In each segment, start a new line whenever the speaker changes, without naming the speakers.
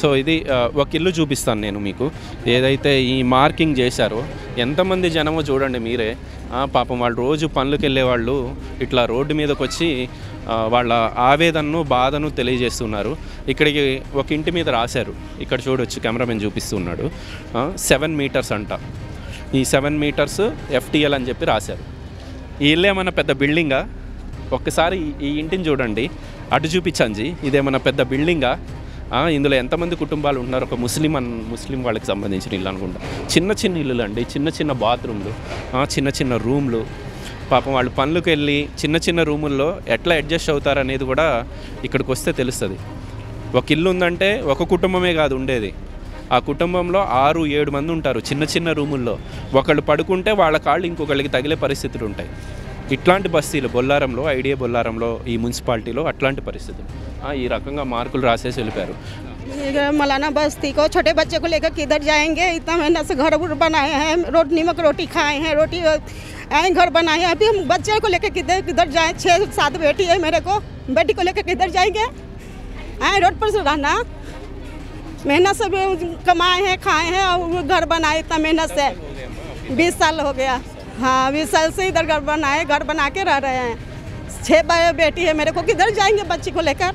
So ఇది ఆ, ఒక ఇల్లు చూపిస్తాను నేను మీకు ఏదైతే ఈ మార్కింగ్ చేశారో ఎంతమంది జనమో చూడండి మీరే ఆ, పాపం వాళ్ళు రోజు పనులకు వెళ్ళే వాళ్ళు ఇట్లా రోడ్డు మీదకి వచ్చి ఆ, వాళ్ళ ఆవేదనను బాధను తెలియజేస్తున్నారు ఇక్కడికి ఒక ఇంటి మీద రాశారు ఇక్కడ చూడొచ్చు కెమెరామెన్ చూపిస్తున్నాడు సెవెన్ మీటర్స్ అంట ఈ సెవెన్ మీటర్స్ ఎఫ్టీఎల్ అని చెప్పి రాశారు ఈ ఇల్లు ఏమన్నా పెద్ద బిల్డింగా ఒక్కసారి ఈ- ఈ ఇంటిని చూడండి అటు చూపించండి ఇదేమన్నా పెద్ద బిల్డింగా ఆ, ఇందులో ఎంతమంది కుటుంబాలు ఉంటున్నారు ఒక ముస్లిం అన్ ముస్లిం వాళ్ళకి సంబంధించిన ఇల్లు అనుకుంటా చిన్న చిన్న ఇల్లులు అండి చిన్న చిన్న బాత్రూమ్లు ఆ, చిన్న చిన్న రూమ్లు పాపం వాళ్ళు పనులకు వెళ్ళి చిన్న చిన్న రూముల్లో ఎట్లా అడ్జస్ట్ అవుతారనేది కూడా ఇక్కడికి వస్తే తెలుస్తుంది ఒక ఇల్లు ఉందంటే ఒక కుటుంబమే కాదు ఉండేది ఆ కుటుంబంలో ఆరు ఏడు మంది ఉంటారు చిన్న చిన్న రూముల్లో ఒకళ్ళు పడుకుంటే వాళ్ళ కాళ్ళు ఇంకొకళ్ళకి తగిలే పరిస్థితులు ఉంటాయి ఇట్లాంటి బస్తీలు బొల్లారంలో ఐడియా బొల్లారంలో ఈ మున్సిపాలిటీలో అట్లాంటి పరిస్థితులు ఆ, ఈ రకంగా మార్కులు రాసేసి వెళ్ళిపోయారు
ये मौलाना बस्ती को छोटे बच्चे को लेकर किधर जाएंगे इतना मेहनत से घर उर बनाए हैं रोट नमक रोटी खाए हैं रोटी आए घर बनाए हैं अभी हम बच्चे को लेकर किधर किधर जाएं छः सात बेटी है मेरे को बेटी को लेकर किधर जाएंगे आए रोड पर से रहना मेहनत से भी कमाए हैं खाए हैं और वो घर बनाए इतना मेहनत से बीस साल हो गया हाँ बीस साल से इधर घर बनाए घर बना के रह रहे हैं छः बे- बेटी है मेरे को किधर जाएंगे बच्ची को लेकर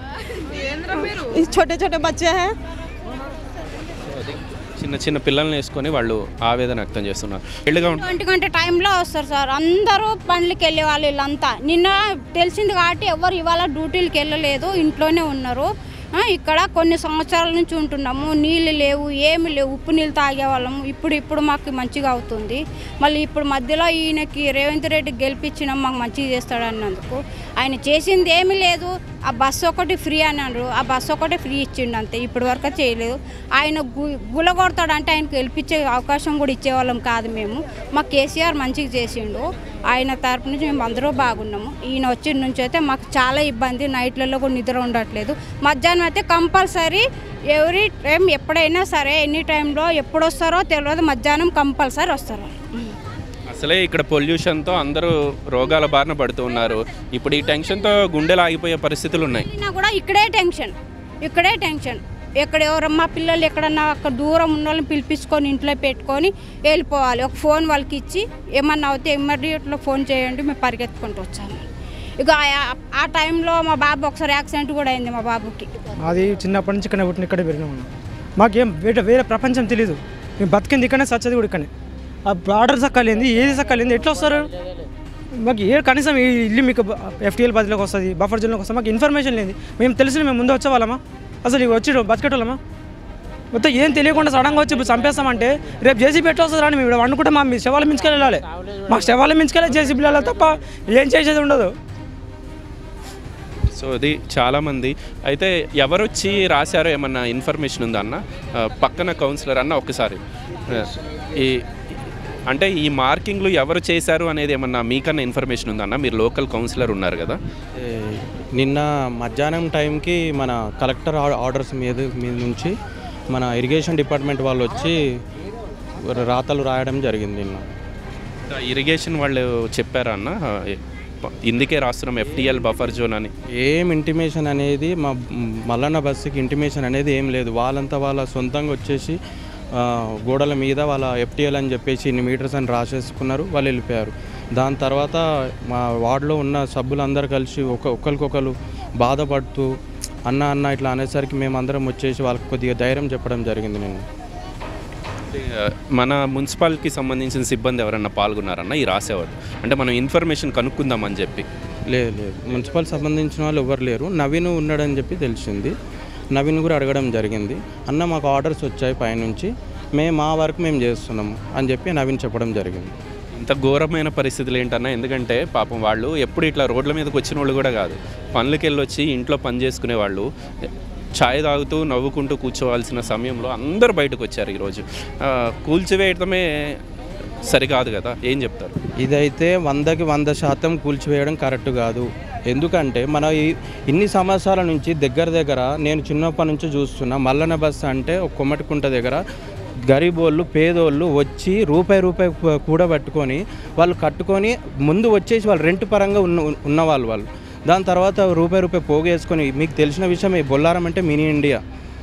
छोटे छोटे बच्चे हैं
చిన్న చిన్న పిల్లల్ని వేసుకొని వాళ్ళు ఆవేదన వ్యక్తం చేస్తున్నారు పెళ్ళిగా ఉంటుంది
ఒంటి గంట టైంలో వస్తారు సార్ అందరూ పనులకి వెళ్ళే వాళ్ళు వీళ్ళంతా నిన్న తెలిసింది కాబట్టి ఎవరు ఇవాళ డ్యూటీలకు వెళ్ళలేదు ఇంట్లోనే ఉన్నారు ఆ, ఇక్కడ కొన్ని సంవత్సరాల నుంచి ఉంటున్నాము నీళ్ళు లేవు ఏమి లేవు ఉప్పు నీళ్ళు తాగేవాళ్ళము ఇప్పుడు ఇప్పుడు మాకు మంచిగా అవుతుంది మళ్ళీ ఇప్పుడు మధ్యలో ఈయనకి రేవంత్ రెడ్డి గెలిపించినాం మాకు మంచిగా చేస్తాడు అన్నందుకు ఆయన చేసింది ఏమీ లేదు ఆ బస్సు ఒకటి ఫ్రీ అన్నారు ఆ బస్సు ఒకటి ఫ్రీ ఇచ్చిండు అంతే ఇప్పటి వరకు చేయలేదు ఆయన గు గులగొడతాడు అంటే ఆయనకు గెలిపించే అవకాశం కూడా ఇచ్చేవాళ్ళం కాదు మేము మా కేసీఆర్ మంచిగా చేసిండు ఆయన తరపు నుంచి మేము అందరూ బాగున్నాము ఈయన వచ్చిన నుంచి అయితే మాకు చాలా ఇబ్బంది నైట్లలో కూడా నిద్ర ఉండట్లేదు మధ్యాహ్నం అయితే కంపల్సరీ ఎవ్రీ టైం ఎప్పుడైనా సరే ఎనీ టైంలో ఎప్పుడు వస్తారో తెలియదు మధ్యాహ్నం కంపల్సరీ వస్తారు
అసలే ఇక్కడ పొల్యూషన్తో అందరూ రోగాల బారిన పడుతూ ఉన్నారు ఇప్పుడు ఈ టెన్షన్తో గుండెలు ఆగిపోయే పరిస్థితులు ఉన్నాయి
అయినా కూడా ఇక్కడే టెన్షన్ ఇక్కడే టెన్షన్ ఎక్కడ ఎవరమ్మా పిల్లలు ఎక్కడన్నా అక్కడ దూరం ఉన్న వాళ్ళని పిలిపించుకొని ఇంట్లో పెట్టుకొని వెళ్ళిపోవాలి ఒక ఫోన్ వాళ్ళకి ఇచ్చి ఏమన్నా అవుతే ఇమ్మీడియట్లో ఫోన్ చేయండి మేము పరిగెత్తుకుంటూ వచ్చాము ఇక ఆ- ఆ టైంలో మా బాబు ఒకసారి యాక్సిడెంట్ కూడా అయింది మా బాబుకి
అది చిన్నప్పటి నుంచి ఇక్కడ పుట్టిన ఇక్కడే పెరిగినాం మనం మాకేం వేరే వేరే ప్రపంచం తెలియదు మేము బతికింది ఇక్కడనే సచ్చది కూడా ఇక్కడనే ఆ బార్డర్ సక్కలేంది ఏది సక్కలేంది ఎట్లా వస్తారు మాకు ఏ కనీసం ఈ ఇల్లు మీకు ఎఫ్టీఎల్ బదిలోకి వస్తుంది బఫర్ జోన్లోకి వస్తుంది మాకు ఇన్ఫర్మేషన్ లేదు మేము తెలిసిన మేము ముందు వచ్చేవాళ్ళమా అసలు ఇవి వచ్చి బతికేటోళ్ళమా మొత్తం ఏం తెలియకుండా సడన్గా వచ్చి ఇప్పుడు చంపేస్తామంటే రేపు జేసీబీ ఎట్లా వస్తుంది రాని మేము వండుకుంటే మా మీ శవాల మించుకెళ్ళి వెళ్ళాలి మా శవాల మించుకెళ్ళి జేసీబీ వెళ్ళాలి తప్ప ఏం చేసేది ఉండదు
సో ఇది చాలామంది అయితే ఎవరు వచ్చి రాశారో ఏమన్నా ఇన్ఫర్మేషన్ ఉందా అన్న ఆ, పక్కన కౌన్సిలర్ అన్న ఒక్కసారి ఆ, ఈ అంటే ఈ మార్కింగ్లు ఎవరు చేశారు అనేది ఏమన్నా మీకన్నా ఇన్ఫర్మేషన్ ఉందా అన్న మీరు లోకల్ కౌన్సిలర్ ఉన్నారు కదా
ఏ, నిన్న మధ్యాహ్నం టైంకి మన కలెక్టర్ ఆ- ఆర్డర్స్ మీద మీద నుంచి మన ఇరిగేషన్ డిపార్ట్మెంట్ వాళ్ళు వచ్చి రాతలు రాయడం జరిగింది నిన్న
ఇరిగేషన్ వాళ్ళు చెప్పారా అన్న ఆ, ప- ఇందుకే రాస్తున్నాం ఎఫ్టీఎల్ బఫర్ జోన్ అని
ఏం ఇంటిమేషన్ అనేది మా మల్లన్న బస్సుకి ఇంటిమేషన్ అనేది ఏం లేదు వాళ్ళంతా వాళ్ళ సొంతంగా వచ్చేసి ఆ, గోడల మీద వాళ్ళ ఎఫ్టీఎల్ అని చెప్పేసి ఇన్ని మీటర్స్ అని రాసేసుకున్నారు వాళ్ళు వెళ్ళిపోయారు దాని తర్వాత మా వార్డులో ఉన్న సభ్యులందరూ కలిసి ఒక ఒకరికొకరు బాధపడుతూ అన్న అన్న ఇట్లా అనేసరికి మేమందరం వచ్చేసి వాళ్ళకి కొద్దిగా ధైర్యం చెప్పడం జరిగింది నేను
ఆ, మన మున్సిపాలిటీకి సంబంధించిన సిబ్బంది ఎవరన్నా పాల్గొన్నారన్న ఈ రాసేవాడు అంటే మనం ఇన్ఫర్మేషన్ కనుక్కుందామని చెప్పి
లేదు లేదు మున్సిపల్ సంబంధించిన వాళ్ళు ఎవరు లేరు నవీన్ ఉన్నాడని చెప్పి తెలిసింది నవీన్ కూడా అడగడం జరిగింది అన్న మాకు ఆర్డర్స్ వచ్చాయి పైనుంచి మేము మా వరకు మేము చేస్తున్నాము అని చెప్పి నవీన్ చెప్పడం జరిగింది
ఇంత ఘోరమైన పరిస్థితులు ఏంటన్నా ఎందుకంటే పాపం వాళ్ళు ఎప్పుడు ఇట్లా రోడ్ల మీదకి వచ్చిన వాళ్ళు కూడా కాదు పనులకి వెళ్ళి వచ్చి ఇంట్లో పని చేసుకునే వాళ్ళు ఛాయ్ తాగుతూ నవ్వుకుంటూ కూర్చోవాల్సిన సమయంలో అందరూ బయటకు వచ్చారు ఈరోజు ఆ, కూల్చివేయడమే సరికాదు కదా ఏం చెప్తారు
ఇదైతే వందకి వంద శాతం కూల్చివేయడం కరెక్ట్ కాదు ఎందుకంటే మన ఈ ఇన్ని సంవత్సరాల నుంచి దగ్గర దగ్గర నేను చిన్నప్పటి నుంచి చూస్తున్నా మల్లన్న బస్ అంటే ఒక కొమ్మటికుంట దగ్గర గరీబోళ్ళు పేదోళ్ళు వచ్చి రూపాయి రూపాయి కూ- కూడబెట్టుకొని వాళ్ళు కట్టుకొని ముందు వచ్చేసి వాళ్ళు రెంట్ పరంగా ఉన్న ఉన్నవాళ్ళు వాళ్ళు దాని తర్వాత రూపాయి రూపాయి పోగేసుకొని మీకు తెలిసిన విషయం ఈ బొల్లారం అంటే మినీ ఇండియా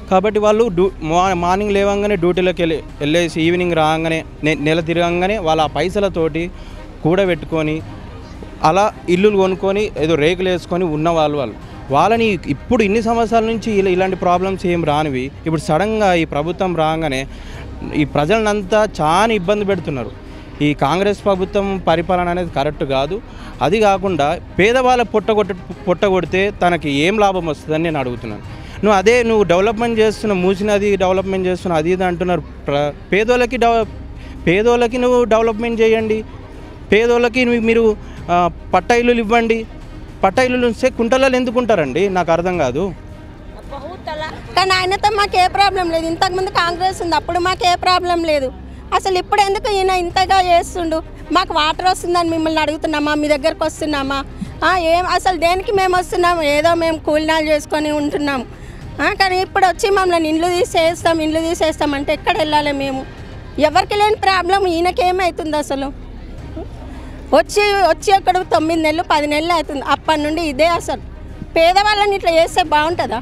కాబట్టి వాళ్ళు డ్యూ మా- మార్నింగ్ లేవంగానే డ్యూటీలోకి వెళ్ళి వెళ్ళేసి ఈవినింగ్ రాగానే నె- నెల తిరగంగానే వాళ్ళ ఆ పైసలతోటి కూడబెట్టుకొని అలా ఇల్లులు కొనుక్కొని ఏదో రేకులు వేసుకొని ఉన్న వాళ్ళు వాళ్ళు వాళ్ళని ఇప్పుడు ఇన్ని సంవత్సరాల నుంచి ఇలా ఇలాంటి ప్రాబ్లమ్స్ ఏం రానివి ఇప్పుడు సడన్గా ఈ ప్రభుత్వం రాగానే ఈ ప్రజలనంతా చాలా ఇబ్బంది పెడుతున్నారు ఈ కాంగ్రెస్ ప్రభుత్వం పరిపాలన అనేది కరెక్ట్ కాదు అది కాకుండా పేదవాళ్ళ పొట్టగొట్ట పొట్టగొడితే తనకి ఏం లాభం వస్తుందని నేను అడుగుతున్నాను నువ్వు అదే నువ్వు డెవలప్మెంట్ చేస్తున్న మూసినది డెవలప్మెంట్ చేస్తున్న అది ఇది అంటున్నారు ప్ర పేదోళ్ళకి డెవ పేదోళ్ళకి నువ్వు డెవలప్మెంట్ చేయండి పేదోళ్ళకి నువ్వు మీరు ఆ, పట్టా ఇల్లులు ఇవ్వండి పట్టా ఇల్లులు ఇస్తే కుంటలలో ఎందుకు ఉంటారండి నాకు అర్థం కాదు
కానీ ఆయనతో మాకు ఏ ప్రాబ్లం లేదు ఇంతకుముందు కాంగ్రెస్ ఉంది అప్పుడు మాకు ఏ ప్రాబ్లం లేదు అసలు ఇప్పుడు ఎందుకు ఈయన ఇంతగా చేస్తుండు మాకు వాటర్ వస్తుందని మిమ్మల్ని అడుగుతున్నామా మీ దగ్గరకు వస్తున్నామా ఆ, ఏం అసలు దేనికి మేము వస్తున్నాము ఏదో మేము కూలినాలు చేసుకొని ఉంటున్నాము ఆ, కానీ ఇప్పుడు వచ్చి మమ్మల్ని ఇండ్లు తీసేస్తాం ఇండ్లు తీసేస్తాం అంటే ఎక్కడ వెళ్ళాలి మేము ఎవరికి లేని ప్రాబ్లం ఈయనకేమవుతుంది అసలు వచ్చి వచ్చి అక్కడ తొమ్మిది నెలలు పది నెలలు అవుతుంది అప్పటి నుండి ఇదే అసలు పేదవాళ్ళని ఇట్లా చేస్తే బాగుంటుందా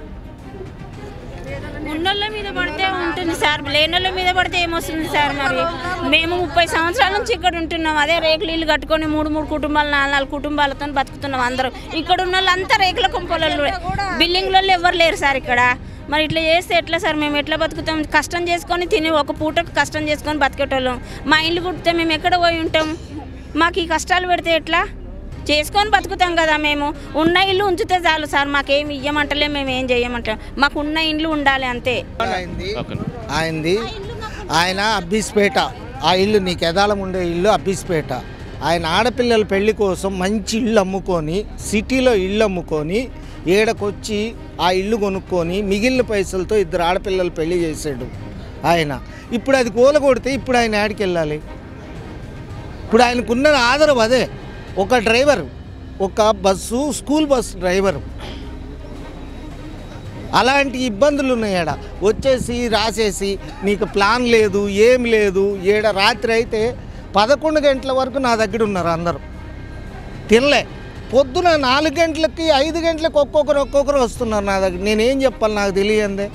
ఉన్నోళ్ళ మీద పడితే ఉంటుంది సార్ లేనోళ్ళ మీద పడితే ఏమొస్తుంది సార్ మరి మేము ముప్పై సంవత్సరాల నుంచి ఇక్కడ ఉంటున్నాం అదే రేకులు ఇల్లు కట్టుకొని మూడు మూడు కుటుంబాలు నాలుగు నాలుగు కుటుంబాలతో బతుకుతున్నాం అందరం ఇక్కడ ఉన్న వాళ్ళంతా రేకుల కుంపలలో బిల్డింగ్లలో ఎవరు లేరు సార్ ఇక్కడ మరి ఇట్లా చేస్తే ఎట్లా సార్ మేము ఎట్లా బతుకుతాం కష్టం చేసుకొని తిని ఒక పూటకు కష్టం చేసుకొని బతికేటోళ్ళం మా ఇల్లు కుడితే మేము ఎక్కడ పోయి ఉంటాం మాకు ఈ కష్టాలు పెడితే ఎట్లా చేసుకొని బతుకుతాం కదా మేము ఉన్న ఇల్లు ఉంచితే చాలు సార్ మాకేమి ఇయ్యమంటలే మేము ఏం చెయ్యమంటాం మాకు ఉన్న ఇండ్లు ఉండాలి అంతే
ఆయనది
ఓకే
ఆయనది ఆయన అబ్బిస్పేట ఆ ఇల్లు నీకు ఎదాలం ఉండే ఇల్లు అబ్బిస్పేట ఆయన ఆడపిల్లల పెళ్లి కోసం మంచి ఇల్లు అమ్ముకొని సిటీలో ఇల్లు అమ్ముకొని ఏడకొచ్చి ఆ ఇల్లు కొనుక్కొని మిగిలిన పైసలతో ఇద్దరు ఆడపిల్లలు పెళ్లి చేసాడు ఆయన ఇప్పుడు అది కూలగొడితే ఇప్పుడు ఆయన ఆడికి వెళ్ళాలి ఇప్పుడు ఆయనకున్న ఆదరవు అదే ఒక డ్రైవర్ ఒక బస్సు స్కూల్ బస్ డ్రైవరు అలాంటి ఇబ్బందులు ఉన్నాయాడ వచ్చేసి రాసేసి నీకు ప్లాన్ లేదు ఏం లేదు ఏడ రాత్రి అయితే పదకొండు గంటల వరకు నా దగ్గర ఉన్నారు అందరూ తినలే పొద్దున నాలుగు గంటలకి ఐదు గంటలకు ఒక్కొక్కరు ఒక్కొక్కరు వస్తున్నారు నా దగ్గర నేనేం చెప్పాలి నాకు తెలియందే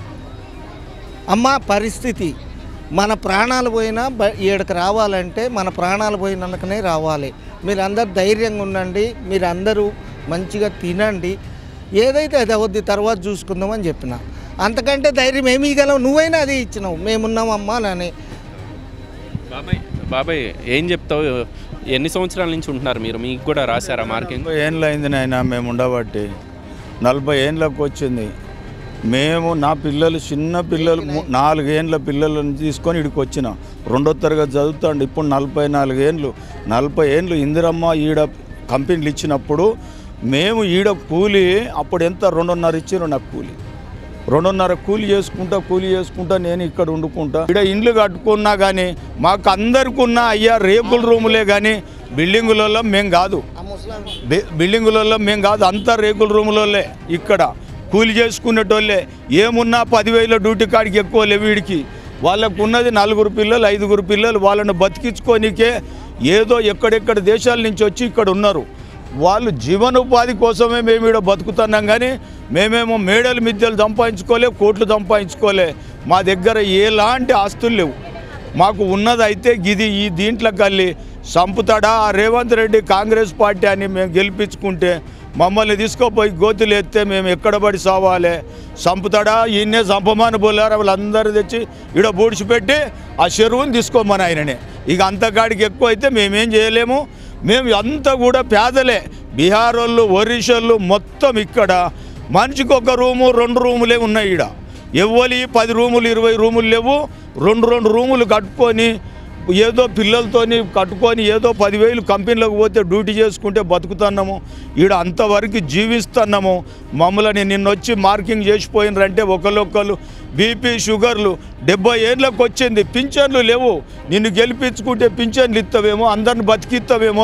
అమ్మ పరిస్థితి మన ప్రాణాలు పోయినా బ- ఈడకి రావాలంటే మన ప్రాణాలు పోయినందుకనే రావాలి మీరు అందరు ధైర్యంగా ఉండండి మీరు అందరూ మంచిగా తినండి ఏదైతే అది అవద్ది తర్వాత చూసుకుందామని చెప్పిన అంతకంటే ధైర్యం ఏమి ఇవ్వగలం నువ్వైనా అది ఇచ్చినావు మేమున్నామమ్మా అని
బాబాయ్ బాబాయ్ ఏం చెప్తావు ఎన్ని సంవత్సరాల నుంచి ఉంటున్నారు మీరు మీకు కూడా రాశారా మార్కింగ్
నలభై ఏండ్లు అయింది నాయన మేము ఉండబట్టి నలభై ఏండ్లకు వచ్చింది మేము నా పిల్లలు చిన్న పిల్లలు ము- నాలుగేండ్ల పిల్లలను తీసుకొని ఇక్కడికి వచ్చిన రెండో తరగతి చదువుతాండి ఇప్పుడు నలభై నాలుగేండ్లు నలభై ఏండ్లు ఇందిరమ్మ ఈడ కంపెనీలు ఇచ్చినప్పుడు మేము ఈడ కూలి అప్పుడు ఎంత రెండున్నర ఇచ్చారు నాకు కూలి రెండున్నర కూలి చేసుకుంటా కూలి చేసుకుంటా నేను ఇక్కడ వండుకుంటా ఇక్కడ ఇండ్లు కట్టుకున్నా కానీ మాకు అందరికి ఉన్న అయ్యా రేకుల రూములే కానీ బిల్డింగులలో మేము కాదు బి- బిల్డింగులలో మేము కాదు అంతా రేకుల రూములలో ఇక్కడ కూలి చేసుకునేటోళ్ళే ఏమున్నా పదివేల డ్యూటీ కాడికి ఎక్కువ లేవు వీడికి వాళ్ళకు ఉన్నది నలుగురు పిల్లలు ఐదుగురు పిల్లలు వాళ్ళని బతికించుకోనికే ఏదో ఎక్కడెక్కడ దేశాల నుంచి వచ్చి ఇక్కడ ఉన్నారు వాళ్ళు జీవనోపాధి కోసమే మేము ఇక్కడ బతుకుతున్నాం కానీ మేమేమో మేడలు మిద్దెలు సంపాదించుకోలే కోట్లు సంపాదించుకోలే మా దగ్గర ఎలాంటి ఆస్తులు లేవు మాకు ఉన్నది అయితే గిది ఈ దీంట్లో కల్లి సంపుతాడా ఆ రేవంత్ రెడ్డి కాంగ్రెస్ పార్టీ అని మేము గెలిపించుకుంటే మమ్మల్ని తీసుకుపోయి గోతులు ఎత్తే మేము ఎక్కడ పడి సావాలి సంపుతాడా ఈయన్నే సంపమాని పోలారు వాళ్ళందరూ తెచ్చి ఈడ బూడిచిపెట్టి ఆ చెరువుని తీసుకోమని ఆయననే ఇక అంతకాడికి ఎక్కువ అయితే మేమేం చేయలేము మేము అంతా కూడా పేదలే బీహార్ వాళ్ళు ఒరిస్సాలు మొత్తం ఇక్కడ మనిషికి ఒక రూము రెండు రూములే ఉన్నాయి ఈడ ఎవ్వలి పది రూములు ఇరవై రూములు లేవు రెండు రెండు రూములు కట్టుకొని ఏదో పిల్లలతోని కట్టుకొని ఏదో పదివేలు కంపెనీలోకి పోతే డ్యూటీ చేసుకుంటే బతుకుతున్నాము ఈడ అంతవరకు జీవిస్తున్నాము మమ్మల్ని నిన్న వచ్చి మార్కింగ్ చేసిపోయినరంటే ఒకళ్ళొక్కళ్ళు బీపీ షుగర్లు డెబ్బై ఏళ్ళకి వచ్చింది పింఛన్లు లేవు నిన్ను గెలిపించుకుంటే పింఛన్లు ఇస్తావేమో అందరిని బతికిస్తావేమో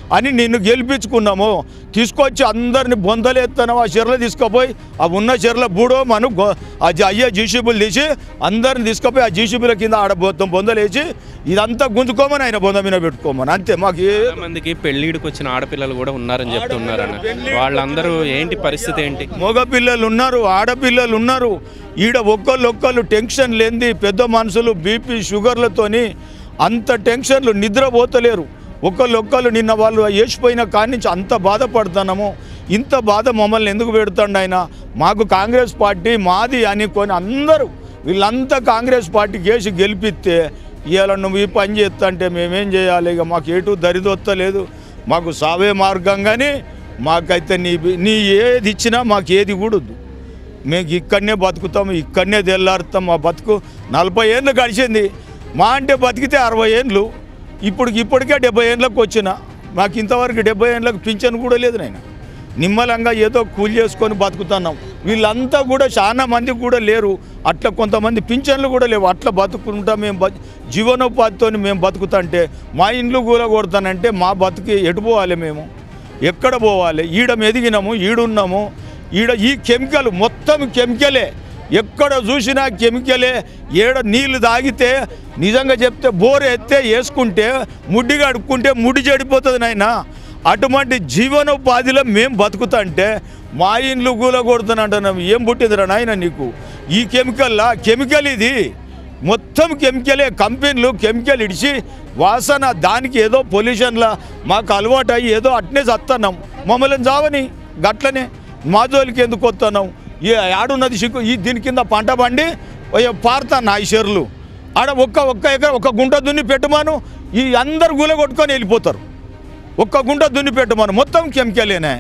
అని నిన్ను గెలిపించుకున్నాము తీసుకొచ్చి అందరిని బొందలేస్తాను ఆ చెర్ల తీసుకుపోయి ఆ ఉన్న చెర్ల బూడో మనం గో- ఆ జ- అయ్యే జీసీబులు తీసి అందరిని తీసుకుపోయి ఆ జీసీబీల కింద ఆడ మొత్తం బొందలేసి ఇదంతా గుంజుకోమని ఆయన బొంద మీద పెట్టుకోమని అంతే మాకు ఏ
చాలా మందికి పెళ్ళిడికి వచ్చిన ఆడపిల్లలు కూడా ఉన్నారని చెప్తున్నారన్న వాళ్ళందరూ ఏంటి పరిస్థితి ఏంటి
మగ పిల్లలు ఉన్నారు ఆడపిల్లలు ఉన్నారు ఈడ ఒక్కళ్ళు ఒక్కళ్ళు టెన్షన్ లేనిది పెద్ద మనుషులు బీపీ షుగర్లతోని అంత టెన్షన్లు నిద్రపోతలేరు ఒకళ్ళు ఒక్కళ్ళు నిన్న వాళ్ళు వేసిపోయిన కాడి నుంచి అంత బాధపడుతున్నాము ఇంత బాధ మమ్మల్ని ఎందుకు పెడుతుండ ఆయన మాకు కాంగ్రెస్ పార్టీ మాది అని కొని అందరూ వీళ్ళంతా కాంగ్రెస్ పార్టీకి వేసి గెలిపిస్తే ఇవాళ నువ్వు ఈ పని చేస్తా అంటే మేమేం చేయాలి ఇక మాకు ఎటు దరిదొత్తలేదు మాకు సావే మార్గం కానీ మాకైతే నీ నీ ఏది ఇచ్చినా మాకు ఏది కూడదు మేము ఇక్కడనే బతుకుతాము ఇక్కడనే తెల్లారుతాం మా బతుకు నలభై ఏళ్ళు గడిచింది మా అంటే బతికితే అరవై ఏళ్ళు ఇప్పుడు ఇప్పటికే డెబ్బై ఏళ్ళకి వచ్చిన మాకు ఇంతవరకు డెబ్బై ఏళ్ళకి పింఛన్ కూడా లేదు నాయన నిమ్మలంగా ఏదో కూలి చేసుకొని బతుకుతున్నాం వీళ్ళంతా కూడా చాలా మంది కూడా లేరు అట్లా కొంతమంది పింఛన్లు కూడా లేవు అట్లా బతుకుంటా మేము బ జీవనోపాధితో మేము బతుకుతుంటే మా ఇండ్లు కూల కొడతానంటే మా బతుకి ఎటు పోవాలి మేము ఎక్కడ పోవాలి ఈడ మెదిగినాము ఈడున్నాము ఈడ ఈ కెమికల్ మొత్తం కెమికలే ఎక్కడ చూసినా కెమికలే ఏడ నీళ్లు తాగితే నిజంగా చెప్తే బోర్ ఎత్తే వేసుకుంటే ముడ్డి కడుక్కుంటే ముడి చెడిపోతుంది నాయన అటువంటి జీవనోపాధిలో మేము బతుకుతుంటే మా ఇండ్లు గూల కొడుతున్నంటున్నాం ఏం పుట్టిందిరా నాయన నీకు ఈ కెమికల్లా కెమికల్ ఇది మొత్తం కెమికలే కంపెనీలు కెమికల్ ఇడిచి వాసన దానికి ఏదో పొల్యూషన్లా మాకు అలవాటు అయ్యి ఏదో అట్నే చస్తున్నాం మమ్మల్ని చావని గట్లనే మా జోలికి ఎందుకు వస్తున్నాం ఏ ఆడున్నది సిక్కు ఈ దీని కింద పంట పండి పారుతాను ఈ చెర్లు ఆడ ఒక్క ఒక్క ఎకర ఒక గుంట దున్ని పెట్టమాను ఈ అందరు గుల కొట్టుకొని వెళ్ళిపోతారు ఒక్క గుంట దున్ని పెట్టమాను మొత్తం కెమికలేనే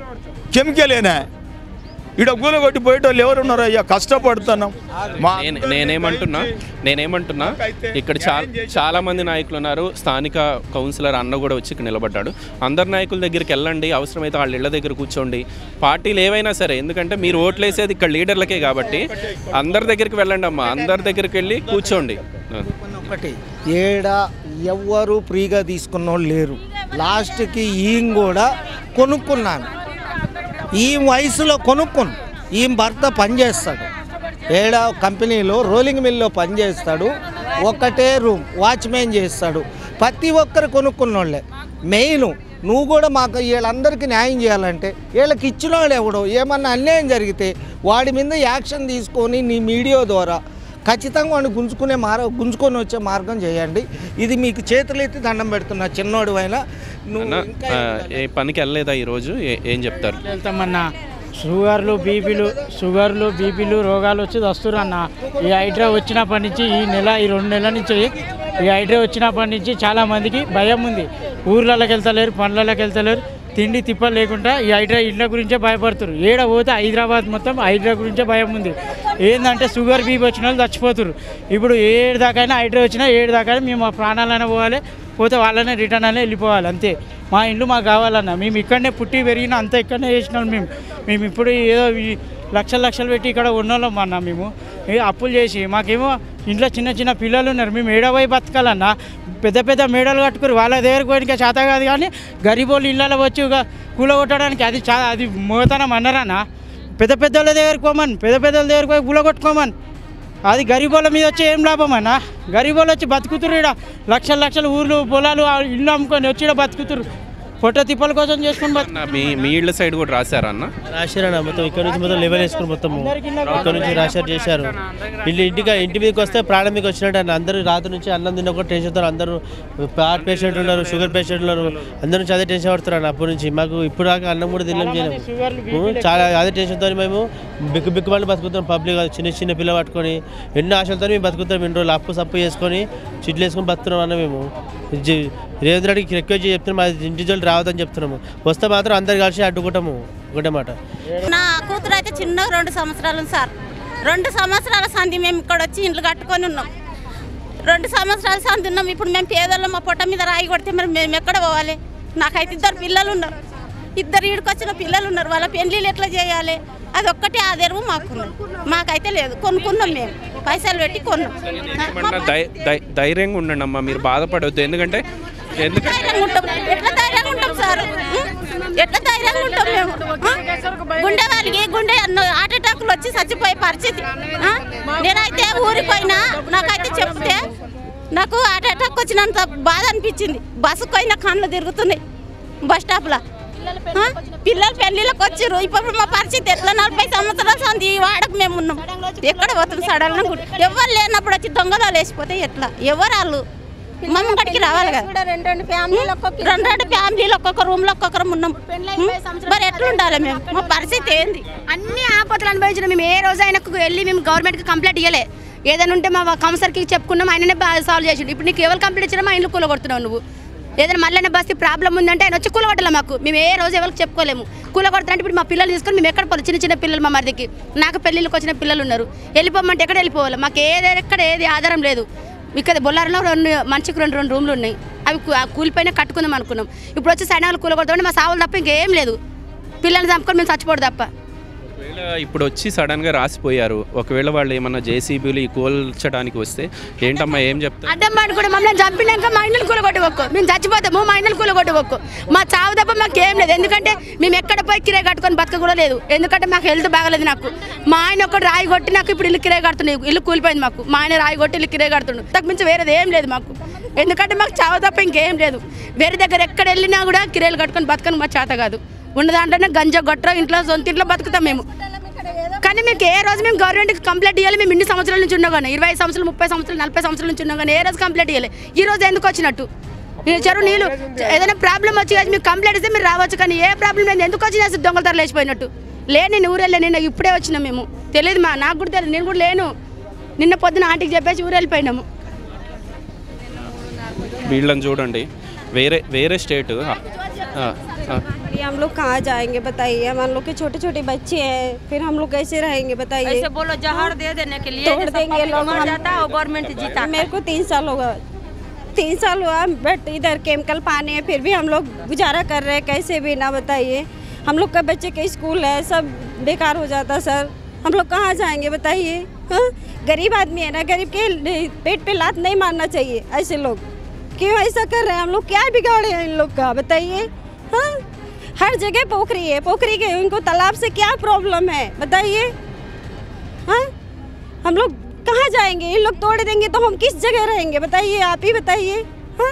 కెమికలేనే ఈడ గూల కొట్టి పోయేటోళ్ళు ఎవరు ఉన్నారు అయ్యా కష్టపడుతున్నాం మా
నేను నేనేమంటున్నా నేనేమంటున్నా ఇక్కడ చాలా చాలా మంది నాయకులు ఉన్నారు స్థానిక కౌన్సిలర్ అన్న కూడా వచ్చి ఇక్కడ నిలబడ్డాడు అందరు నాయకుల దగ్గరికి వెళ్ళండి అవసరమైతే వాళ్ళ ఇళ్ళ దగ్గర కూర్చోండి పార్టీలు ఏవైనా సరే ఎందుకంటే మీరు ఓట్లు వేసేది ఇక్కడ లీడర్లకే కాబట్టి అందరి దగ్గరికి వెళ్ళండి అమ్మా అందరి దగ్గరికి వెళ్ళి కూర్చోండి
ఒకటి ఏడ ఎవ్వరు ఫ్రీగా తీసుకున్న వాళ్ళు లేరు లాస్ట్కి ఈయన కూడా కొనుక్కున్నాను ఈ వయసులో కొనుక్కుని ఈ భర్త పనిచేస్తాడు ఏడ కంపెనీలో రోలింగ్ మిల్లో పనిచేస్తాడు ఒకటే రూమ్ వాచ్మెన్ చేస్తాడు ప్రతి ఒక్కరు కొనుక్కున్న వాళ్ళే మెయిన్ నువ్వు కూడా మాకు వీళ్ళందరికీ న్యాయం చేయాలంటే వీళ్ళకి ఇచ్చిన వాడు ఎవడో ఏమన్నా అన్యాయం జరిగితే వాడి మీద యాక్షన్ తీసుకొని నీ మీడియా ద్వారా ఖచ్చితంగా వాడిని గుంజుకునే మార్ గుంజుకొని వచ్చే మార్గం చేయండి ఇది మీకు చేతులెత్తి దండం పెడుతున్నా చిన్నోడు అయినా నువ్వు
అన్న
ఇంకా
ఆ, ఏ పనికి వెళ్ళలేదా ఈరోజు ఏ- ఏం చెప్తారు
వెళ్తామన్నా షుగర్లు బీపీలు షుగర్లు బీపీలు రోగాలు వచ్చి వస్తురు అన్న ఈ హైడ్రా వచ్చినప్పటి నుంచి ఈ నెల ఈ రెండు నెలల నుంచి ఈ హైడ్రా వచ్చినప్పటి నుంచి చాలా మందికి భయం ఉంది ఊర్లలోకి వెళ్తలేరు పనులలోకి వెళ్తలేరు తిండి తిప్పలు లేకుండా ఈ హైడ్రా ఇళ్ళ గురించే భయపడుతున్నారు ఏడ పోతే హైదరాబాద్ మొత్తం హైడ్రా గురించే భయం ఉంది ఏంటంటే షుగర్ బీపీ వచ్చిన వాళ్ళు చచ్చిపోతున్నారు ఇప్పుడు ఏడు దాకైనా హైడ్రా వచ్చినా ఏడు దాకా మేము మా ప్రాణాలైనా పోవాలి పోతే వాళ్ళనే రిటర్న్ అనే వెళ్ళిపోవాలి అంతే మా ఇండ్లు మాకు కావాలన్న మేము ఇక్కడనే పుట్టి పెరిగిన అంతా ఇక్కడనే చేసినాం మేము మేము ఇప్పుడు ఏదో ఈ లక్షలు లక్షలు పెట్టి ఇక్కడ ఉన్నోళ్ళం అన్న మేము ఏ అప్పులు చేసి మాకేమో ఇంట్లో చిన్న చిన్న పిల్లలు ఉన్నారు మేము ఏడవై బతకాలన్న పెద్ద పెద్ద మేడలు కట్టుకుని వాళ్ళ దగ్గరకు పోయిన చేత కాదు కానీ గరీబోళ్ళు ఇళ్ళలో వచ్చి ఒక కూలగొట్టడానికి అది చా అది మోతనం అన్నారన్న పెద్ద పెద్దోళ్ళ దగ్గరికి పోమని పెద్ద పెద్దోళ్ళ దగ్గరికి పోయి కూలగొట్టుకోమని అది గరీబోళ్ళ మీద వచ్చి ఏం లాభం అన్న గరీబోళ్ళు వచ్చి బతుకుతురు ఇక్కడ లక్షల లక్షల ఊర్లు పొలాలు ఆ ఇల్లు అమ్ముకొని వచ్చి ఈడ బతుకుతురు పొట్ట తిప్పల కోసం చేసుకొని బతు
అన్న, మీ మీ ఇళ్ళ సైడ్ కూడా రాశారా అన్న
రాశారన్న మొత్తం ఇక్కడ నుంచి మొత్తం లెవెల్ వేసుకుని మొత్తం ఇక్కడ నుంచి రాశారు చేశారు ఇల్లు ఇంటికి ఇంటి మీదకి వస్తే ప్రాణం మీకు వచ్చినట్టు అన్న అందరూ రాత్రి నుంచి అన్నం తిన్న ఒక టెన్షన్తో అందరూ హార్ట్ పేషెంట్ ఉన్నారు షుగర్ పేషెంట్ ఉన్నారు అందరూ నుంచి అదే టెన్షన్ పడుతున్నారు అన్న అప్పటి నుంచి మాకు ఇప్పుడు దాకా అన్నం కూడా తినలేం చేయలేము చాలా అదే టెన్షన్తో మేము బిక్కు బిక్కు వాళ్ళు బతుకుతాం పబ్లిక్ చిన్న చిన్న పిల్ల పట్టుకొని ఎన్నో ఆశలతో మేము బతుకుతాం ఎన్ని రోజులు అప్పు సప్పు చేసుకొని చిట్లు వేసుకొని బతుకుతున్నాం అన్న మేము జి- రేవంత్ రెడ్డికి రిక్వెస్ట్ చేసి చెప్తున్నాం మా ఇండివిజువల్ రావద్దని చెప్తున్నాము వస్తే మాత్రం అందరు కలిసి అడ్డుకుంటాము ఒకటే మాట
నా కూతురు అయితే చిన్న రెండు సంవత్సరాలు ఉంది సార్ రెండు సంవత్సరాల సంధి మేము ఇక్కడ వచ్చి ఇండ్లు కట్టుకొని ఉన్నాం రెండు సంవత్సరాల సంధి ఉన్నాం ఇప్పుడు మేము పేదల్లో మా పొట్ట మీద రాయి కొడితే మరి మేము ఎక్కడ పోవాలి నాకైతే ఇద్దరు పిల్లలు ఉన్నారు ఇద్దరు ఈడికొచ్చిన పిల్లలు ఉన్నారు వాళ్ళ పెళ్లిళ్ళు ఎట్లా చేయాలి అది ఒక్కటే ఆధారము మాకు మాకైతే లేదు కొనుక్కున్నాం మేము పైసలు పెట్టి కొన్నాం
ఏమన్నా ధై- ధై- ధైర్యంగా ఉండండి అమ్మా మీరు బాధపడవద్దు ఎందుకంటే ఎందుకంటే
ధైర్యంగా ఉంటాం ఎట్లా ధైర్యంగా ఉంటాం సార్ ఎట్లా ధైర్యంగా ఉంటాం మేము ఆ? గుండె వాళ్ళకి గుండె అన్న- హార్ట్ అటాక్లు వచ్చి చచ్చిపోయే పరిస్థితి ఆ? నేనైతే ఊరికి పోయినా నాకైతే చెప్తే నాకు హార్ట్ అటాక్ వచ్చినంత బాధ అనిపించింది బస్సుకు పోయిన కళ్ళు తిరుగుతున్నాయి బస్ స్టాప్లో ఆ? పిల్లలు పెళ్ళిళ్ళకి వచ్చిర్రు ఇప్పుడు మా పరిస్థితి ఎట్లా నలభై సంవత్సరాలు సంది ఈ వాడకు మేము ఉన్నాం ఎక్కడ పోతుంది సడన్ ఎవరు లేనప్పుడు వచ్చి దొంగలు వేసిపోతే ఎట్లా ఎవరు వాళ్ళు మమ్మ గడికి రావాలి కదా
రెండు రెండు ఫ్యామిలీలు ఒక్కొక్క
రెండు రెండు ఫ్యామిలీలు ఒక్కొక్క రూమ్ లో ఒక్కొక్కరు ఉన్నాం మరి ఎట్లా ఉండాలి మేము మా పరిస్థితి ఏంది
అన్ని ఆపదలు అనుభవించిన మేము ఏ రోజు ఆయనకు వెళ్ళి మేము గవర్నమెంట్కి కంప్లైంట్ ఇవ్వలే ఏదైనా ఉంటే మా కౌన్సిలర్కి చెప్పుకున్నాం ఆయననే సాల్వ్ చేసిండు ఇప్పుడు నీకు ఎవరు కంప్లైంట్ ఇచ్చినా మా ఇంట్లో కూలగొడుతున్నావు నువ్వు ఏదైనా మళ్ళీ బస్తి ప్రాబ్లం ఉందంటే ఆయన వచ్చి కూలగొట్టాలి మాకు మేము ఏ రోజు ఎవరికి చెప్పుకోలేము కూలగొడతారంటే ఇప్పుడు మా పిల్లలు తీసుకొని మేము ఎక్కడ పోవాలి చిన్న చిన్న పిల్లలు మా మరిదికి నాకు పెళ్ళిళ్ళకి వచ్చిన పిల్లలు ఉన్నారు వెళ్ళిపోమంటే ఎక్కడ వెళ్ళిపోవాలి మాకు ఏది ఎక్కడ ఏది ఆధారం లేదు ఇక్కడ బొల్లారంలో రెండు మంచికి రెండు రెండు రూమ్లు ఉన్నాయి అవి కు- ఆ కూలిపోయినా కట్టుకుందాం అనుకున్నాం ఇప్పుడు వచ్చి సైనాలు కూలగొడతామంటే మా సావులు తప్ప ఇంకేం లేదు పిల్లల్ని చంపుకొని మేము చచ్చిపోడు తప్ప
ఒకవేళ ఇప్పుడు వచ్చి సడన్గా రాసిపోయారు ఒకవేళ వాళ్ళు ఏమన్నా జేసీబీలు ఈ కోల్చడానికి వస్తే ఏంటమ్మా ఏం చెప్తారు
అడ్డం పాడు కూడా మమ్మల్ని చంపినాక మా ఇండ్లు కూలగొట్టవక్కు మేము చచ్చిపోతాము మా ఇండ్లు కూలగొట్టవక్కు మా చావు తప్ప మాకు ఏం లేదు ఎందుకంటే మేము ఎక్కడ పోయి కిరాయి కట్టుకొని బతక కూడా లేదు ఎందుకంటే మాకు హెల్త్ బాగలేదు నాకు మా ఆయన ఒకటి రాయి కొట్టి నాకు ఇప్పుడు ఇల్లు కిరాయి కడుతున్నాయి ఇల్లు కూలిపోయింది మాకు మా ఆయన రాయి కొట్టి ఇల్లు కిరాయి కడుతుండు తక్కువ మించి వేరేది ఏం లేదు మాకు ఎందుకంటే మాకు చావు తప్ప ఇంకేం లేదు వేరే దగ్గర ఎక్కడ వెళ్ళినా కూడా కిరాయిలు కట్టుకొని బతకని మా చేత కాదు ఉన్న దాంట్లోనే గంజా గొట్ర ఇంట్లో సొంత ఇంట్లో బతుకుతాం మేము కానీ మీకు ఏ రోజు మేము గవర్నమెంట్కి కంప్లైంట్ ఇవ్వాలి మేము ఇన్ని సంవత్సరాల నుంచి ఉన్నాం కానీ ఇరవై సంవత్సరాలు ముప్పై సంవత్సరాలు నలభై సంవత్సరాల నుంచి ఉన్నాం కానీ ఏ రోజు కంప్లైంట్ ఇవ్వాలి ఈ రోజు ఎందుకు వచ్చినట్టు ఈ చెరువు నీళ్ళు ఏదైనా ప్రాబ్లం వచ్చి కానీ మీకు కంప్లైంట్ ఇస్తే మీరు రావచ్చు కానీ ఏ ప్రాబ్లం లేదు ఎందుకు వచ్చినా అసలు దొంగల తర లేచిపోయినట్టు లేని నేను ఊరెళ్ళే నేను ఇప్పుడే వచ్చినాం మేము తెలియదు మా నాకు కూడా తెలియదు నేను కూడా లేను నిన్న పొద్దున ఆంటీకి చెప్పేసి ఊరు వెళ్ళిపోయినాము
వీళ్ళని చూడండి వేరే వేరే స్టేట్
ये हम लोग कहाँ जाएंगे बताइए हम लोग के छोटे छोटे बच्चे हैं फिर हम लोग कैसे रहेंगे बताइए
ऐसे बोलो जहर दे देने के लिए
तोड़
जैसे
देंगे
public
लोग
मर
हम-
जाता है और गवर्नमेंट जीता है।
मेरे को तीन साल होगा तीन साल हुआ बट इधर केमिकल पानी है फिर भी हम लोग गुजारा कर रहे हैं कैसे भी ना बताइए हम लोग का बच्चे के स्कूल है सब बेकार हो जाता सर हम लोग कहाँ जाएंगे बताइए हाँ? गरीब आदमी है ना गरीब के पेट पे लात नहीं मारना चाहिए ऐसे लोग क्यों ऐसा कर रहे हैं हम लोग क्या बिगाड़े हैं इन लोग का बताइए हाँ हर जगह पोखरी है पोखरी के उनको तालाब से क्या प्रॉब्लम है बताइए हाँ हम लोग कहाँ जाएंगे ये लोग तोड़ देंगे तो हम किस जगह रहेंगे बताइए आप ही बताइए हाँ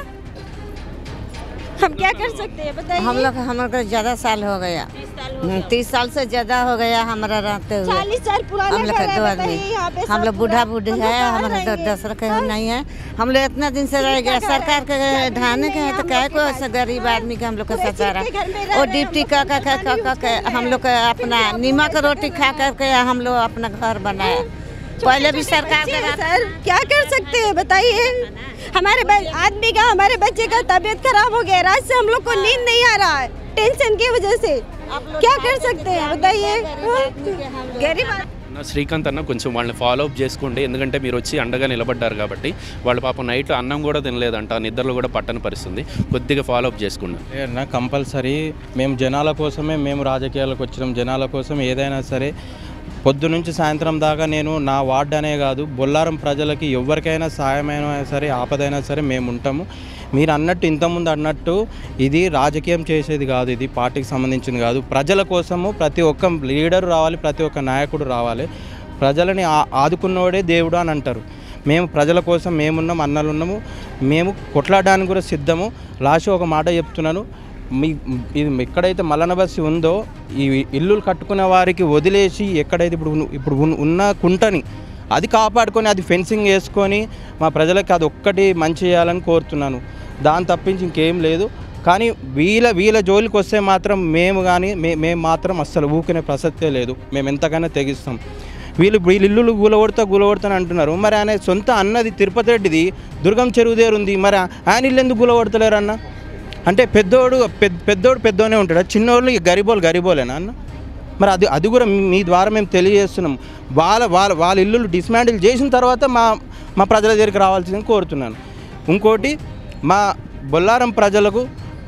हम क्या कर सकते हैं बताइए
हम लोग हम लोग को ज़्यादा साल हो गया तीस साल से ज़्यादा हो गया हमारा रहते हुए
चालीस साल पुराना
हम लोग
घर
का
है,
दो
बताइए,
आदमी
यहाँ पे
हम
सब
लोग बूढ़ा
पूरा-
बूढ़ी
हम लोग
है
कहाँ
हमारा तो
रहेंगे?
दस रखे नहीं है हम लोग इतना दिन से रह गया सरकार के ढाने के है तो क्या को ऐसा गरीब आदमी का हम लोग को सतारा और डिप्टी का का का का का का हम लोग का अपना नीमक रोटी खा करके हम लोग अपना घर बनाया पहले भी सरकार
बच्चे हैं, सर क्या कर सकते हैं बताइए हमारे ब- आदमी का हमारे बच्चे का तबीयत खराब हो गया है। रात से हम लोग को नींद नहीं आ रहा है टेंशन की वजह से क्या कर सकते हैं बताइए हाँ? गरीब आदमी-
నా శ్రీకాంత్ అన్న కొంచెం వాళ్ళని ఫాలో అప్ చేసుకోండి ఎందుకంటే మీరు వచ్చి అండగా నిలబడ్డారు కాబట్టి వాళ్ళు పాపం నైట్ అన్నం కూడా తినలేదంట నిద్రలు కూడా పట్టని పరిస్థితుంది కొద్దిగా ఫాలో అప్ చేసుకోండి
నా కంపల్సరీ మేము జనాల కోసమే మేము రాజకీయాలకు వచ్చినాం జనాల కోసం ఏదైనా సరే పొద్దు నుంచి సాయంత్రం దాకా నేను నా వార్డు అనే కాదు బొల్లారం ప్రజలకి ఎవరికైనా సాయమైనా సరే ఆపదైనా సరే మేము ఉంటాము మీరు అన్నట్టు ఇంతకుముందు అన్నట్టు ఇది రాజకీయం చేసేది కాదు ఇది పార్టీకి సంబంధించింది కాదు ప్రజల కోసము ప్రతి ఒక్క లీడర్ రావాలి ప్రతి ఒక్క నాయకుడు రావాలి ప్రజలని ఆ- ఆదుకున్నోడే దేవుడు అని అంటారు మేము ప్రజల కోసం మేమున్నాం అన్నలు ఉన్నాము మేము కొట్లాడడానికి కూడా సిద్ధము లాస్ట్ ఒక మాట చెప్తున్నాను మీ ఇది ఎక్కడైతే మల్లన బస్సు ఉందో ఈ ఇల్లులు కట్టుకునే వారికి వదిలేసి ఎక్కడైతే ఇప్పుడు ఉన్న- ఇప్పుడు ఉన్న- ఉన్న కుంటని అది కాపాడుకొని అది ఫెన్సింగ్ వేసుకొని మా ప్రజలకు అది ఒక్కటి మంచి చేయాలని కోరుతున్నాను దాని తప్పించి ఇంకేం లేదు కానీ వీళ్ళ వీళ్ళ జోలికి వస్తే మాత్రం మేము కానీ మే మేము మాత్రం అస్సలు ఊకునే ప్రసక్తే లేదు మేము ఎంతకైనా తెగిస్తాం వీళ్ళు వీళ్ళు ఇల్లులు గూలగొడతా గూలగొడతాని అంటున్నారు మరి ఆయన సొంత అన్నది తిరుపతి రెడ్డిది దుర్గం చెరువు దగ్గర ఉంది మరి ఆయన ఇల్లు ఎందుకు గూలగొడతలేరు అన్న అంటే పెద్దోడు పెద్ద పెద్దోడు పెద్దోనే ఉంటాడు చిన్నోళ్ళు ఈ గరిబోలు గరిబోలేనా అన్న మరి అది అది కూడా మీ- మీ ద్వారా మేము తెలియజేస్తున్నాం వాళ్ళ వాళ్ళ వాళ్ళ ఇల్లులు డిస్మాండిల్ చేసిన తర్వాత మా మా ప్రజల దగ్గరికి రావాల్సిందని కోరుతున్నాను ఇంకోటి మా బొల్లారం ప్రజలకు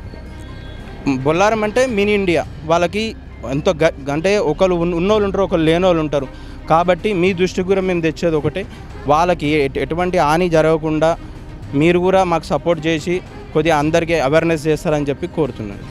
బొల్లారం అంటే మినీ ఇండియా వాళ్ళకి ఎంతో గ అంటే ఒకరు ఉన్న- ఉన్నోళ్ళు ఉంటారు ఒకరు లేనోళ్ళు ఉంటారు కాబట్టి మీ దృష్టికి కూడా మేము తెచ్చేది ఒకటే వాళ్ళకి ఎటు- ఎటువంటి హాని జరగకుండా మీరు కూడా మాకు సపోర్ట్ చేసి కొద్దిగా అందరికీ అవేర్నెస్ చేస్తారని చెప్పి కోరుతున్నాను